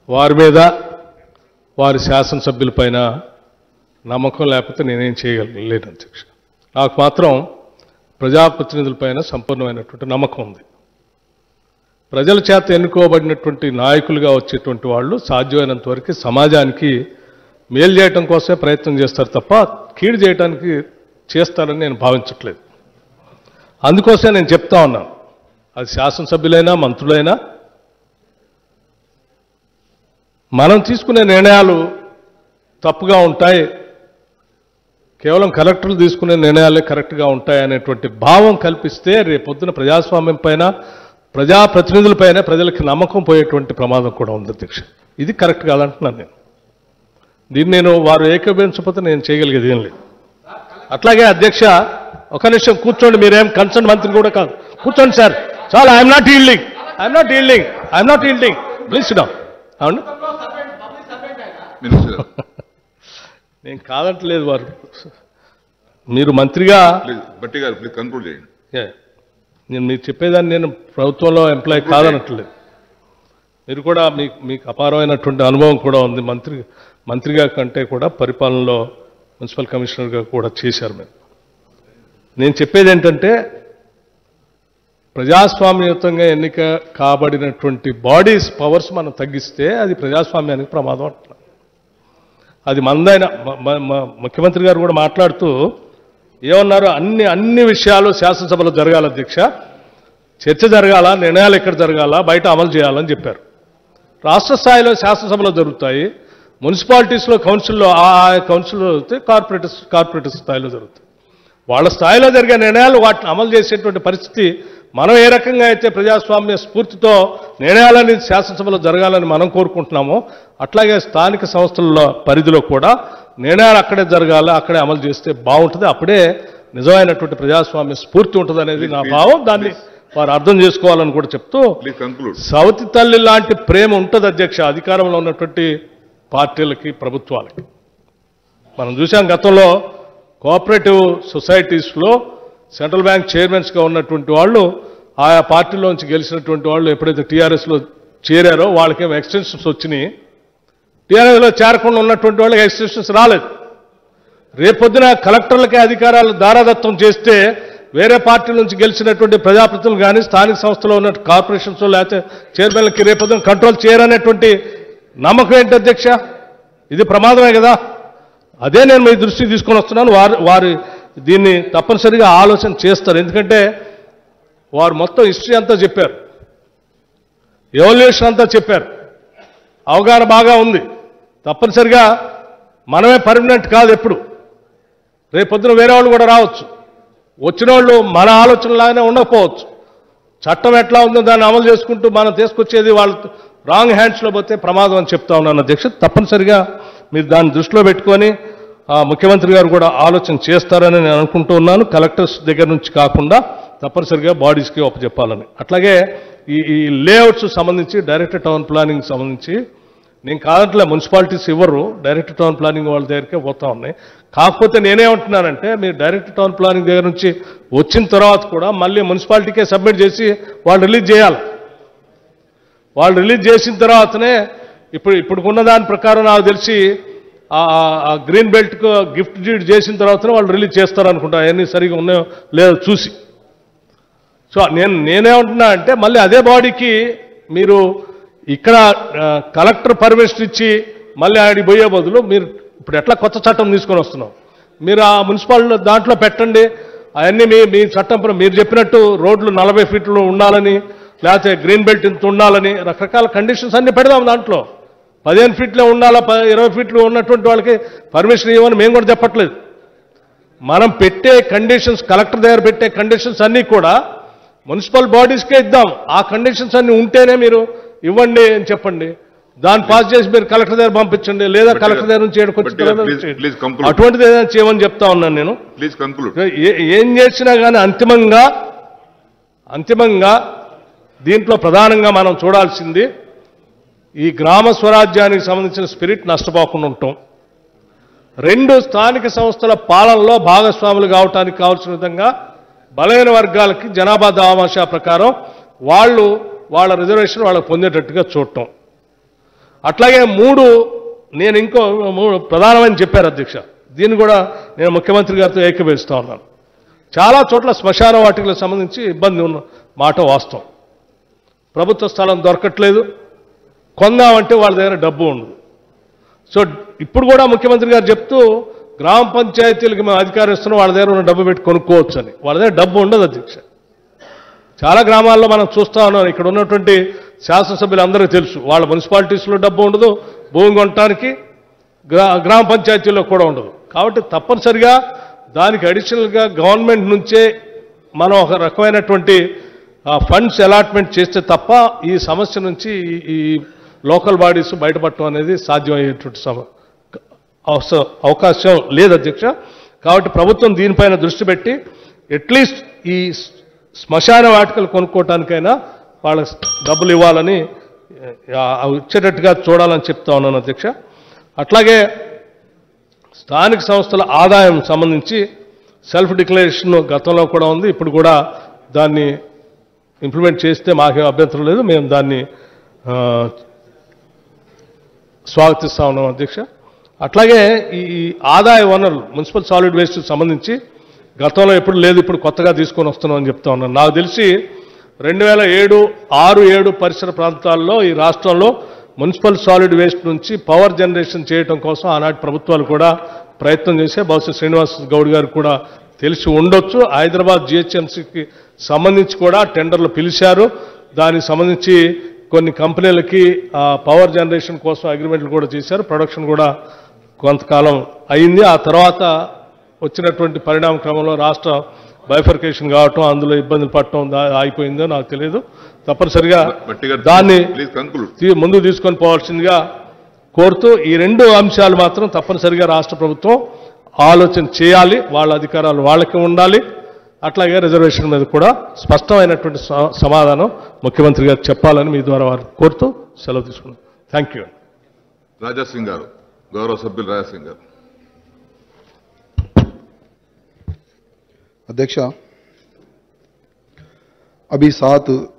వారి మీద వారి శాసనసభ్యులపైన నమ్మకం లేకపోతే నేనేం చేయగలను అధ్యక్ష నాకు మాత్రం ప్రజాప్రతినిధులపైన సంపూర్ణమైనటువంటి నమ్మకం ఉంది ప్రజల చేత ఎన్నుకోబడినటువంటి నాయకులుగా వచ్చేటువంటి వాళ్ళు సాధ్యమైనంత వరకు సమాజానికి మేలు చేయటం కోసమే ప్రయత్నం చేస్తారు తప్ప కీడు చేయడానికి చేస్తారని నేను భావించట్లేదు అందుకోసమే నేను చెప్తా ఉన్నాను అది శాసనసభ్యులైనా మంత్రులైనా మనం తీసుకునే నిర్ణయాలు తప్పుగా ఉంటాయి కేవలం కలెక్టర్లు తీసుకునే నిర్ణయాలే కరెక్ట్గా ఉంటాయి అనేటువంటి భావం కల్పిస్తే రేపొద్దున ప్రజాస్వామ్యం పైన ప్రజాప్రతినిధులపైన ప్రజలకి నమ్మకం పోయేటువంటి ప్రమాదం కూడా ఉంది అధ్యక్ష ఇది కరెక్ట్ కాదంటున్నాను నేను దీన్ని నేను వారు ఏకీభవించకపోతే నేను చేయగలిగేది ఏం లేదు అట్లాగే అధ్యక్ష ఒక నిమిషం కూర్చోండి మీరేం కన్సర్న్ మంత్రి కూడా కాదు కూర్చోండి సార్ చాలా I'm not yielding I'm not yielding I'm not yielding please down అవును మినిస్టర్ గారు నేను కాదంటలేదు వారు మీరు మంత్రిగా ప్లీజ్ బట్టి గారు ప్లీజ్ కన్క్లూడ్ చేయండి ఏ, నేను మీకు చెప్పేదాన్ని నేను ప్రభుత్వంలో ఎంప్లాయ్ కాదనట్లేదు మీరు కూడా మీకు మీకు అపారమైనటువంటి అనుభవం కూడా ఉంది మంత్రి మంత్రిగా కంటే కూడా పరిపాలనలో మున్సిపల్ కమిషనర్గా కూడా చేశారు మీరు నేను చెప్పేది ఏంటంటే ప్రజాస్వామ్యయుతంగా ఎన్నిక కాబడినటువంటి బాడీస్ పవర్స్ మనం తగ్గిస్తే అది ప్రజాస్వామ్యానికి ప్రమాదం అంటున్నాను అది మందైన మ- మ- మ- ముఖ్యమంత్రి గారు కూడా మాట్లాడుతూ ఏమన్నారు అన్ని అన్ని విషయాలు శాసనసభలో జరగాలి అధ్యక్ష చర్చ జరగాల నిర్ణయాలు ఎక్కడ జరగాల బయట అమలు చేయాలని చెప్పారు రాష్ట్ర స్థాయిలో శాసనసభలో జరుగుతాయి మున్సిపాలిటీస్లో కౌన్సిల్లో ఆ ఆ కౌన్సిల్లో జరుగుతాయి కార్పొరేటర్ కార్పొరేటర్ స్థాయిలో జరుగుతాయి వాళ్ళ స్థాయిలో జరిగే నిర్ణయాలు వాటిని అమలు చేసేటువంటి పరిస్థితి మనం ఏ రకంగా అయితే ప్రజాస్వామ్య స్ఫూర్తితో నిర్ణయాలని శాసనసభలో జరగాలని మనం కోరుకుంటున్నామో అట్లాగే స్థానిక సంస్థల పరిధిలో కూడా నిర్ణయాలు అక్కడే జరగాలి అక్కడే అమలు చేస్తే బాగుంటుంది అప్పుడే నిజమైనటువంటి ప్రజాస్వామ్య స్ఫూర్తి ఉంటుంది అనేది నా భావం దాన్ని వారు అర్థం చేసుకోవాలని కూడా చెప్తూ ప్లీజ్ కంక్లూడ్ సవతి తల్లి లాంటి ప్రేమ ఉంటుంది అధ్యక్ష అధికారంలో ఉన్నటువంటి పార్టీలకి ప్రభుత్వాలకి మనం చూసాం గతంలో కోఆపరేటివ్ సొసైటీస్లో సెంట్రల్ బ్యాంక్ చైర్మన్స్గా ఉన్నటువంటి వాళ్ళు ఆయా పార్టీలోంచి గెలిచినటువంటి వాళ్ళు ఎప్పుడైతే టీఆర్ఎస్లో చేరారో వాళ్ళకేమో ఎక్స్టెన్షన్స్ వచ్చినాయి టీఆర్ఎస్లో చేరకుండా ఉన్నటువంటి వాళ్ళకి ఎక్స్టెన్షన్స్ రాలేదు రేపొద్దున కలెక్టర్లకే అధికారాలు దారాదత్తం చేస్తే వేరే పార్టీ నుంచి గెలిచినటువంటి ప్రజాప్రతినిధులు కానీ స్థానిక సంస్థలో ఉన్న కార్పొరేషన్స్ లేకపోతే చైర్మన్లకి రేపొద్దున కంట్రోల్ చేయరనేటువంటి నమ్మకం ఏంటి అధ్యక్ష ఇది ప్రమాదమే కదా అదే నేను మీ దృష్టికి తీసుకొని వస్తున్నాను వారు వారు దీన్ని తప్పనిసరిగా ఆలోచన చేస్తారు ఎందుకంటే వారు మొత్తం హిస్టరీ అంతా చెప్పారు ఎవల్యూషన్ అంతా చెప్పారు అవగాహన బాగా ఉంది తప్పనిసరిగా మనమే పర్మనెంట్ కాదు ఎప్పుడు రేపొద్దున వేరే వాళ్ళు కూడా రావచ్చు వచ్చిన వాళ్ళు మన ఆలోచనలాగానే ఉండకపోవచ్చు చట్టం ఎట్లా ఉందో దాన్ని అమలు చేసుకుంటూ మనం తీసుకొచ్చేది వాళ్ళు రాంగ్ హ్యాండ్స్లో పోతే ప్రమాదం అని చెప్తా ఉన్నాను అధ్యక్ష తప్పనిసరిగా మీరు దాన్ని దృష్టిలో పెట్టుకొని ఆ, ముఖ్యమంత్రి గారు కూడా ఆలోచన చేస్తారని నేను అనుకుంటూ ఉన్నాను కలెక్టర్స్ దగ్గర నుంచి కాకుండా తప్పనిసరిగా బాడీస్కి చెప్పాలని అట్లాగే ఈ ఈ లేఅవుట్స్ సంబంధించి డైరెక్టర్ టౌన్ ప్లానింగ్ సంబంధించి నేను కాదంటలే మున్సిపాలిటీస్ ఇవ్వరు డైరెక్ట్ టౌన్ ప్లానింగ్ వాళ్ళ దగ్గరికే పోతా ఉన్నాయి కాకపోతే నేనేమంటున్నానంటే మీరు డైరెక్ట్ టౌన్ ప్లానింగ్ దగ్గర నుంచి వచ్చిన తర్వాత కూడా మళ్ళీ మున్సిపాలిటీకే సబ్మిట్ చేసి వాళ్ళు రిలీజ్ చేయాలి వాళ్ళు రిలీజ్ చేసిన తర్వాతనే ఇప్పుడు ఇప్పుడున్న దాని ప్రకారం నాకు తెలిసి ఆ- ఆ- ఆ గ్రీన్ బెల్ట్కు గిఫ్ట్ డీడ్ చేసిన తర్వాతనే వాళ్ళు రిలీజ్ చేస్తారు అనుకుంటా అవన్నీ సరిగా ఉన్నాయో లేదో చూసి సో నేను నేనేమంటున్నా అంటే మళ్ళీ అదే బాడీకి మీరు ఇక్కడ ఆ, కలెక్టర్ పర్మిషన్ ఇచ్చి మళ్ళీ ఆడికి పోయే బదులు మీరు ఇప్పుడు ఎట్లా కొత్త చట్టం తీసుకొని వస్తున్నాం మీరు ఆ మున్సిపల్ దాంట్లో పెట్టండి అవన్నీ మీ మీ చట్టం ప్ర- మీరు చెప్పినట్టు రోడ్లు నలభై ఫీట్లు ఉండాలని లేకపోతే గ్రీన్ బెల్ట్ ఇంత ఉండాలని రకరకాల కండిషన్స్ అన్ని పెడదాం దాంట్లో పదిహేను ఫీట్లే ఉండాలా ప- ఇరవై ఫీట్లు ఉన్నటువంటి వాళ్ళకి పర్మిషన్ ఇవ్వమని మేము కూడా చెప్పట్లేదు మనం పెట్టే కండిషన్స్ కలెక్టర్ దగ్గర పెట్టే కండిషన్స్ అన్నీ కూడా మున్సిపల్ బాడీస్కే ఇద్దాం ఆ కండిషన్స్ అన్ని ఉంటేనే మీరు ఇవ్వండి అని చెప్పండి దాన్ని పాస్ చేసి మీరు కలెక్టర్ దగ్గర పంపించండి లేదా But, కలెక్టర్ దగ్గర నుంచి ఏడుకొచ్చిన but, తర్వాత please- చేయండి. please conclude. అటువంటిది ఏదైనా చేయమని చెప్తా ఉన్నాను నేను ప్లీజ్ కంక్లూడ్ ఏ- ఏం చేసినా కానీ అంతిమంగా అంతిమంగా దీంట్లో ప్రధానంగా మనం చూడాల్సింది ఈ గ్రామ స్వరాజ్యానికి సంబంధించిన స్పిరిట్ నష్టపోకుండా ఉంటాం రెండు స్థానిక సంస్థల పాలనలో భాగస్వాములు కావటానికి కావాల్సిన విధంగా బలైన వర్గాలకి జనాభా దామాషా ప్రకారం వాళ్ళు వాళ్ళ రిజర్వేషన్ వాళ్ళకి పొందేటట్టుగా చూడటం అట్లాగే మూడు నేను ఇంకో మూడు ప్రధానమైన చెప్పారు అధ్యక్ష దీన్ని కూడా నేను ముఖ్యమంత్రి గారితో ఏకీభవిస్తా ఉన్నాను చాలా చోట్ల శ్మశాన వాటికలకు సంబంధించి ఇబ్బంది ఉన్న మాట వాస్తవం ప్రభుత్వ స్థలం దొరకట్లేదు కొందామంటే వాళ్ళ దగ్గర డబ్బు ఉండదు సో ఇప్పుడు కూడా ముఖ్యమంత్రి గారు చెప్తూ గ్రామ పంచాయతీలకు మేము అధికారం ఇస్తున్నాం వాళ్ళ దగ్గర ఉన్న డబ్బు పెట్టి కొనుక్కోవచ్చు అని వాళ్ళ దగ్గర డబ్బు ఉండదు అధ్యక్ష చాలా గ్రామాల్లో మనం చూస్తా ఉన్నాం ఇక్కడ ఉన్నటువంటి శాసనసభ్యులు అందరికీ తెలుసు వాళ్ళ మున్సిపాలిటీస్లో డబ్బు ఉండదు భూమి కొనటానికి గ్రా గ్రామ పంచాయతీల్లో కూడా ఉండదు కాబట్టి తప్పనిసరిగా దానికి అడిషనల్గా గవర్నమెంట్ నుంచే మనం ఒక రకమైనటువంటి ఫండ్స్ అలాట్మెంట్ చేస్తే తప్ప ఈ సమస్య నుంచి ఈ- ఈ లోకల్ బాడీస్ బయటపడటం అనేది సాధ్యమయ్యేటువంటి సమ అవస- అవకాశం లేదు అధ్యక్ష కాబట్టి ప్రభుత్వం దీనిపైన దృష్టి పెట్టి అట్లీస్ట్ ఈ స్- శ్మశాన వాటికలు కొనుక్కోవటానికైనా వాళ్ళకి డబ్బులు ఇవ్వాలని ఆ, అవి ఇచ్చేటట్టుగా చూడాలని చెప్తా ఉన్నాను అధ్యక్ష అట్లాగే స్థానిక సంస్థల ఆదాయం సంబంధించి సెల్ఫ్ డిక్లరేషన్ గతంలో కూడా ఉంది ఇప్పుడు కూడా దాన్ని ఇంప్లిమెంట్ చేస్తే మాకేం అభ్యంతరం లేదు మేము దాన్ని ఆ, స్వాగతిస్తా ఉన్నాం అధ్యక్ష అట్లాగే ఈ ఈ ఆదాయ వనరులు మున్సిపల్ సాలిడ్ వేస్ట్ సంబంధించి గతంలో ఎప్పుడు లేదు ఇప్పుడు కొత్తగా తీసుకొని వస్తున్నాం అని చెప్తా ఉన్నాను నాకు తెలిసి రెండు వేల ఏడు ఆరు ఏడు పరిసర ప్రాంతాల్లో ఈ రాష్ట్రంలో మున్సిపల్ సాలిడ్ వేస్ట్ నుంచి పవర్ జనరేషన్ చేయడం కోసం ఆనాటి ప్రభుత్వాలు కూడా ప్రయత్నం చేసే బహుశా శ్రీనివాస్ గౌడ్ గారు కూడా తెలిసి ఉండొచ్చు హైదరాబాద్ జిహెచ్ఎంసీకి సంబంధించి కూడా టెండర్లు పిలిచారు దానికి సంబంధించి కొన్ని కంపెనీలకి ఆ పవర్ జనరేషన్ కోసం అగ్రిమెంట్లు కూడా చేశారు ప్రొడక్షన్ కూడా కొంతకాలం అయింది ఆ తర్వాత వచ్చినటువంటి పరిణామ క్రమంలో రాష్ట్ర బైఫర్కేషన్ కావటం అందులో ఇబ్బందులు పడటం దా- ఆగిపోయిందో నాకు తెలియదు తప్పనిసరిగా బట్టి గారు దాన్ని ప్లీజ్ కంక్లూడ్ తీ- ముందుకు తీసుకొని పోవాల్సిందిగా కోరుతూ ఈ రెండు అంశాలు మాత్రం తప్పనిసరిగా రాష్ట్ర ప్రభుత్వం ఆలోచన చేయాలి వాళ్ళ అధికారాలు వాళ్ళకి ఉండాలి అట్లాగే రిజర్వేషన్ మీద కూడా స్పష్టమైనటువంటి స- సమాధానం ముఖ్యమంత్రి గారు చెప్పాలని మీ ద్వారా వారు కోరుతూ సెలవు తీసుకున్నాను థ్యాంక్ యూ రాజాసింగ్ గారు గౌరవ సభ్యులు రాజాసింగ్ గారు अध्यक्ष अभी सात